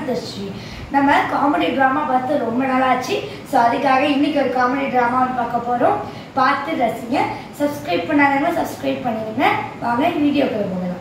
ஆனந்தஸ்ரீ நம்ம comedy drama பார்த்து ரொம்ப நாள் ஆச்சு ஸோ அதுக்காக இன்னைக்கு ஒரு காமெடி ட்ராமா பார்க்க போகிறோம் பார்த்து ரசிங்க சப்ஸ்கிரைப் பண்ணாதவங்க சப்ஸ்கிரைப் பண்ணிடுங்க வாங்க வீடியோக்குள்ள போகலாம்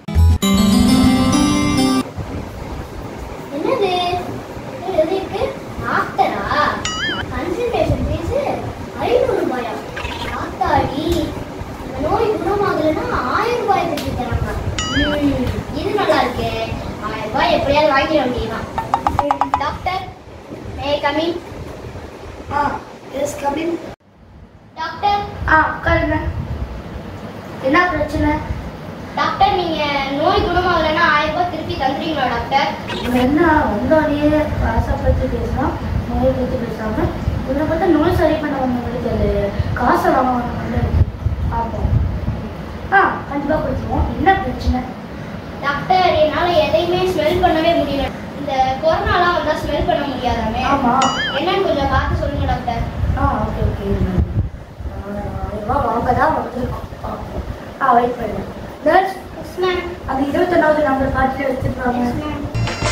என்னது இது எது இருக்கு ஆஃப்டரா கன்சல்டேஷன் ஃபீஸ் ஐநூறு ரூபாயா ஆத்தாடி இந்த நோய் குணமாகலைன்னா ஆயிரம் ரூபாய் கட்டி தராங்க ம், இது நல்லா இருக்கே ஆயிரம் ரூபாய் எப்படியாவது வாங்கிட வேண்டியதுதான் doctor may coming ah yes coming doctor ஆ உட்காருங்க என்ன பிரச்சனை டாக்டர் நீங்க நோய் குணமாகலைன்னா ஆயிரம் ரூபாய் திருப்பி தந்துறீங்களா டாக்டர் இவங்க என்ன வந்தோடனே காசை பற்றி பேசலாம் நோயை பற்றி பேசாமல் இவனை பார்த்தா நோய் சரி பண்ண வந்தவங்களுக்கு அது காசை வாங்க வந்தவங்க இருக்கு பார்ப்போம் ஆ கண்டிப்பாக கொடுத்துருவோம் என்ன பிரச்சனை டாக்டர் என்னால எதையுமே ஸ்மெல் பண்ணவே முடியல இந்த கொரோனாலாம் வந்தா ஸ்மெல் பண்ண முடியாதாமே ஆமாம் என்னன்னு கொஞ்சம் பார்த்து சொல்லுங்க டாக்டர் ஆ ஓகே ஓகே ஆயிரம் ரூபா வாங்க தான் வந்திருக்கோம் பார்ப்போம் ஆ வெயிட் பண்ணுங்க நர்ஸ் எஸ் மேம் அந்த இருபத்தொன்னாவது நம்பர் பார்த்துட்டு வச்சுருக்காங்க எஸ் மேம்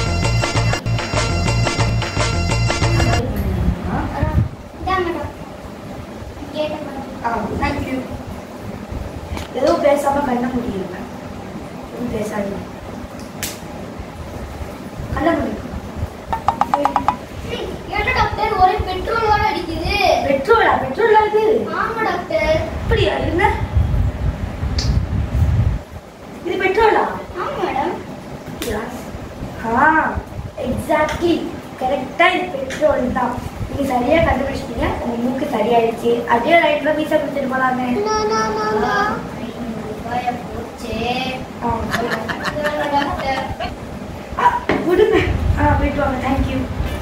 இதான் மேடம் கேட்டேன் மேடம் ஆ தேங்க்யூ எதுவும் பேசாமல் பண்ண முடியல எதுவும் பேசாதீங்க கண்ண முடியும் என்ன டாக்டர் ஒரே பெட்ரோலோட அடிக்குது பெட்ரோலா பெட்ரோல் அது ஆமா டாக்டர் அப்படியா என்ன இது பெட்ரோலா ஆமா மேடம் ஆ எக்ஸாக்ட்லி கரெக்டாக இது பெட்ரோல் தான் நீங்கள் சரியாக கண்டுபிடிச்சிட்டீங்க உங்கள் மூக்கு சரியாயிடுச்சு அதே ரைட்டில் வீசா கொடுத்துட்டு போகலாமே ரூபாய போச்சு ஆ டாக்டர் ஆ, விடுங்க ஆ போயிட்டு வாங்க தேங்க்யூ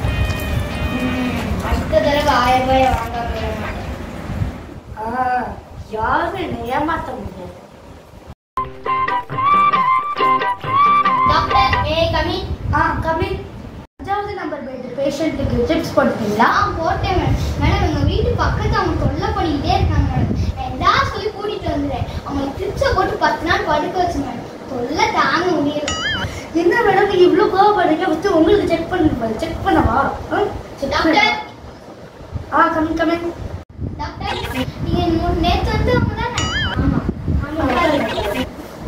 அடுத்த தடவை ஆயிரம் ரூபாய வாங்காம விட மாட்டேன் ஆ யாரும் ஏமாற்ற முடியாது doctor may coming ah coming அஞ்சாவது நம்பர் பெட் பேஷண்ட்டுக்கு டிப்ஸ் போட்டுட்டீங்களா நான் போட்டேன் மேடம் மேடம் எங்க வீட்டு பக்கத்து அவங்க தொல்லை பண்ணிக்கிட்டே இருக்காங்க மேடம் நான் ஏதாவது சொல்லி கூட்டிட்டு வந்துடுறேன் அவங்களுக்கு ட்ரிப்ஸை போட்டு பத்து நாள் படுக்க வச்சு மேடம் தொல்லை தாங்க முடியல என்ன மேடம் நீங்க இவ்வளவு கோவப்படுறீங்க ஃபர்ஸ்ட் உங்களுக்கு செக் பண்ணுங்க செக் பண்ணவா ஆ? check டாக்டர் பண்ணு. ஆ கமிங் கமிங் டாக்டர் நீங்க மூணு நேத்து வந்து அவங்க தானே ஆமா ஆமா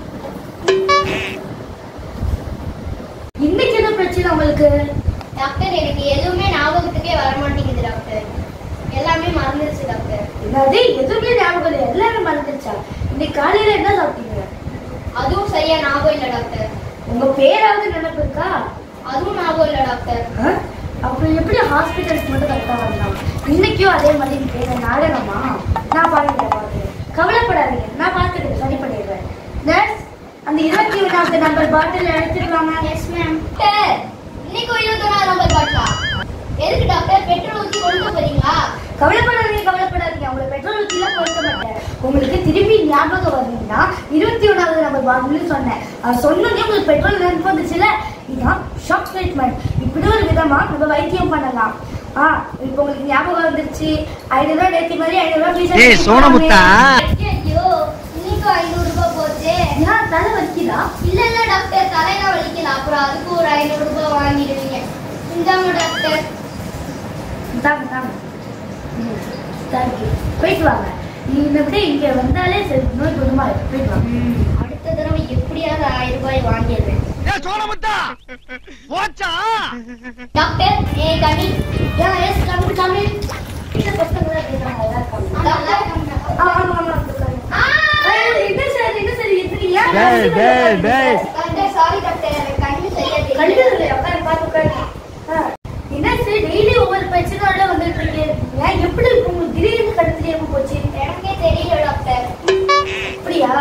இன்னைக்கு என்ன பிரச்சனை உங்களுக்கு டாக்டர் எனக்கு எதுவுமே ஞாபகத்துக்கே வர மாட்டேங்குது டாக்டர் எல்லாமே மறந்துருச்சு டாக்டர் என்னது எதுவுமே ஞாபகம் இல்லை எல்லாமே மறந்துச்சா இன்னைக்கு காலையில என்ன சாப்பிட்டீங்க அதுவும் சரியா ஞாபகம் இல்லை டாக்டர் உங்க பேராவது நினைப்பு இருக்கா அதுவும் ஞாபகம் இல்லை டாக்டர் ஆ? அப்புறம் எப்படி ஹாஸ்பிட்டலுக்கு மட்டும் கரெக்டா வரலாம் இன்னைக்கும் அதே மாதிரி நீ பேர நாடகமா நான் பாருங்க கவலைப்படாதீங்க நான் பார்த்துக்கிறேன் சரி பண்ணிடுறேன் நர்ஸ் அந்த இருபத்தி ஒன்றாவது நம்பர் பாட்டில் எடுத்துட்டு வாங்க எஸ் மேம் டாக்டர் இன்னைக்கு இருபத்தொன்னாவது நம்பர் பாட்டா எதுக்கு டாக்டர் பெட்ரோல் ஊற்றி கொண்டு போறீங்களா கவலைப்படாதீங்க கவலைப்படாதீங்க உங்களை பெட்ரோல் ஊற்றிலாம் கொடுக்க மாட்டேன் உங்களுக்கு திரும்பி ஞாபகம் வரணும்னா இருபத்தி ஒன்றாவது நம்பர் பாட்டில்னு சொன்னேன் அது சொன்னதே உங்களுக்கு பெட்ரோல் நினைப்பு வந்துச்சுல இதுதான் ஷாக் ட்ரீட்மெண்ட் இப்படி ஒரு விதமா நம்ம வைத்தியம் பண்ணலாம் ஆ இப்போ உங்களுக்கு ஞாபகம் வந்துருச்சு ஐநூறு ரூபாய் நேற்று மாதிரி ஐநூறு ரூபாய் ஃபீஸ் ஏய் சோனமுத்தா ஐயோ இன்னைக்கு ஐநூறு ரூபாய் போச்சு ஏன் தலை வலிக்குதா இல்ல இல்ல டாக்டர் தலையெல்லாம் வலிக்கல அப்புறம் அதுக்கு ஒரு ஐநூறு ரூபாய் வாங்கிடுவீங்க இந்தாங்க டாக்டர் தாங்க தாங்க தேங்க்யூ போயிட்டு வாங்க இந்த விட இங்க வந்தாலே சரி நோய் குணமாயிடும் போயிட்டு வாங்க அடுத்த தடவை எப்படியாவது ஆயிரம் ரூபாய் வாங்கிடுவேன் ஏ சோனமுத்தா போச்சா டாக்டர் ஏ கனி யா எஸ் கம்மி கம்மி இந்த பசங்க கேட்குறாங்க எல்லாரும் டாக்டர் ஆ ஆமா ஆமா உட்காருங்க. ஆ! ஏய், என்ன சார் என்ன சார் எப்படி ஏன் டேய், டேய், டேய். டாக்டர் சாரி டாக்டர் எனக்கு கண்ணு சரியா கண்டு தெரியல இல்லை உட்காரு பார்த்து உட்காரு ஆ, என்ன சார் டெய்லி ஒவ்வொரு பிரச்சனையோட வந்துட்டு இருக்கீங்க ஏன் எப்படி இருக்கு உங்களுக்கு திடீர்னு கண்டு தெரியாம போச்சு எனக்கே தெரியல டாக்டர் அப்படியா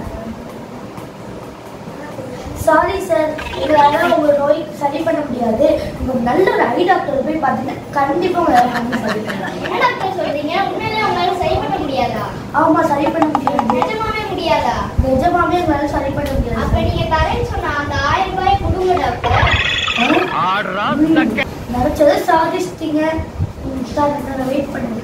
சாரி சார் எங்களால உங்க நோய் சரி பண்ண முடியாது உங்க நல்ல ஒரு ஐ டாக்டர் போய் பார்த்தீங்கன்னா கண்டிப்பா உங்களால பண்ணி சரி பண்ணலாம் என்ன டாக்டர் சொல்றீங்க உண்மையிலே உங்களால சரி பண்ண முடியாதா ஆமா சரி பண்ண முடியாது நிஜமாவே முடியாதா நிஜமாவே எங்களால சரி பண்ண அப்ப முடியாது நீங்க தரேன்னு சொன்ன அந்த ஆயிரம் ரூபாய் கொடுங்க டாக்டர் ஆடுறா சக்க நினைச்சதை சாதிச்சிட்டீங்க வெயிட் பண்ணுங்க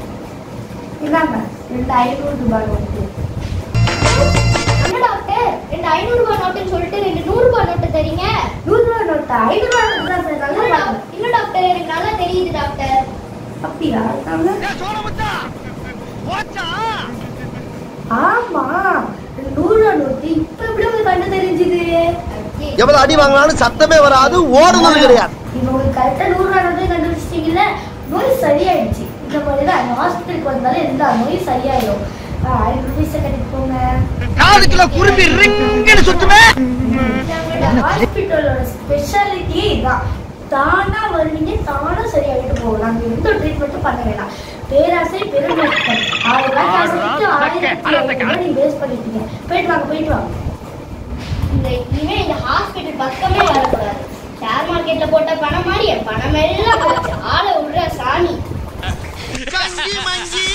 இந்தாங்க ரெண்டு ஐநூறு ரூபாய் வந்து என்ன டாக்டர் ரெண்டு ஐநூறு ரூபாய் நோட்டுன்னு சொல்லிட்டு ரெண்டு நூறு ரூபாய் நோட்டு தரீங்க நூறு ரூபா நோட்டா ஐநூறு ரூபா நோட்டு தான் சார் நல்லா இல்ல பாருங்க. டாக்- இல்ல டாக்டர் எனக்கு நல்லா தெரியுது டாக்டர் அப்படியா நாங்க- ஏ சோழமுத்தா போச்சா ஆமா நூறு ரூபா நோட்டு இப்ப எப்படி உங்களுக்கு கண்டு தெரிஞ்சுது எவ்வளவு அடி வாங்கினாலும் சத்தமே வராது ஓடுனது கிடையாது நீங்க உங்களுக்கு கரெக்டா நூறு ரூபா நோட்டு கண்டுபிடிச்சிட்டீங்கல்ல நோய் சரியாயிடுச்சு இந்த மாதிரி தான் அந்த ஹாஸ்பிட்டலுக்கு வந்தாலும் எல்லா நோயும் சரியாயிடும் ஆ, ஐநூறு ருபீஸை கட்டிட்டு போங்க காதுக்குள்ள குருவி ரிங்குன்னு சுத்துமே இந்த ஹாஸ்பிட்டலோட ஸ்பெஷாலிட்டியே இதான் தானா வருவீங்க தானா சரியாயிட்டு போகும் நாங்க எந்த ட்ரீட்மெண்ட்டும் பண்ண வேண்டாம் பேராசை பெருநஷ்டம் ஆயிரம் ரூபாய் காசு கொடுத்து ஆயிரத்தி ஐநூறு ரூபாய் நீங்க வேஸ்ட் பண்ணிட்டீங்க போயிட்டு வாங்க போயிட்டு வாங்க இந்த இனிமே இந்த ஹாஸ்பிட்டல் பக்கமே வரக்கூடாது ஷேர் மார்க்கெட்ல போட்ட பணம் மாதிரி என் பணம் எல்லாம் போச்சு ஆளை விடுற சாமி கஞ்சி மஞ்சி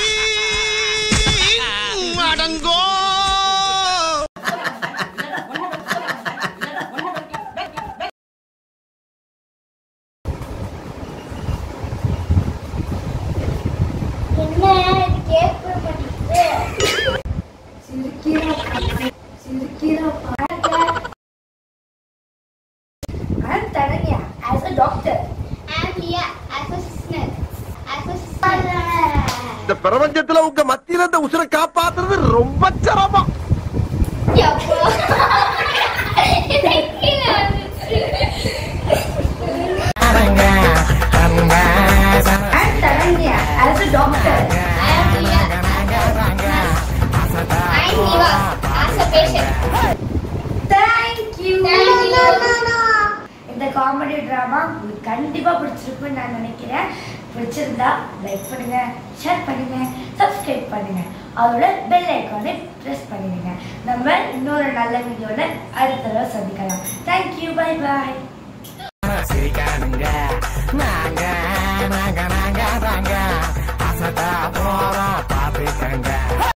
அடங்கோ என்ன இது கேட்க மாட்டேங்குது சிரிக்கிறா சிரிக்கிறா பாருங்க I'm Tananya as a doctor. I'm here as a sister. As a இந்த பிரபஞ்சத்துல உங்க மத்தியில இந்த உசுரை காப்பாத்துறது ரொம்ப சிரமம் I'm Tananya as a doctor. Thank you. Thank you. இந்த காமெடி டிராமா உங்களுக்கு கண்டிப்பா பிடிச்சிருக்கும்னு நான் நினைக்கிறேன் பிடிச்சிருந்தா லைக் பண்ணுங்க ஷேர் பண்ணுங்க சப்ஸ்கிரைப் பண்ணுங்க அதோட பெல் ஐக்கானை ப்ரெஸ் பண்ணிடுங்க நம்ம இன்னொரு நல்ல வீடியோல அடுத்த தடவை சந்திக்கலாம் தேங்க்யூ பை பாய்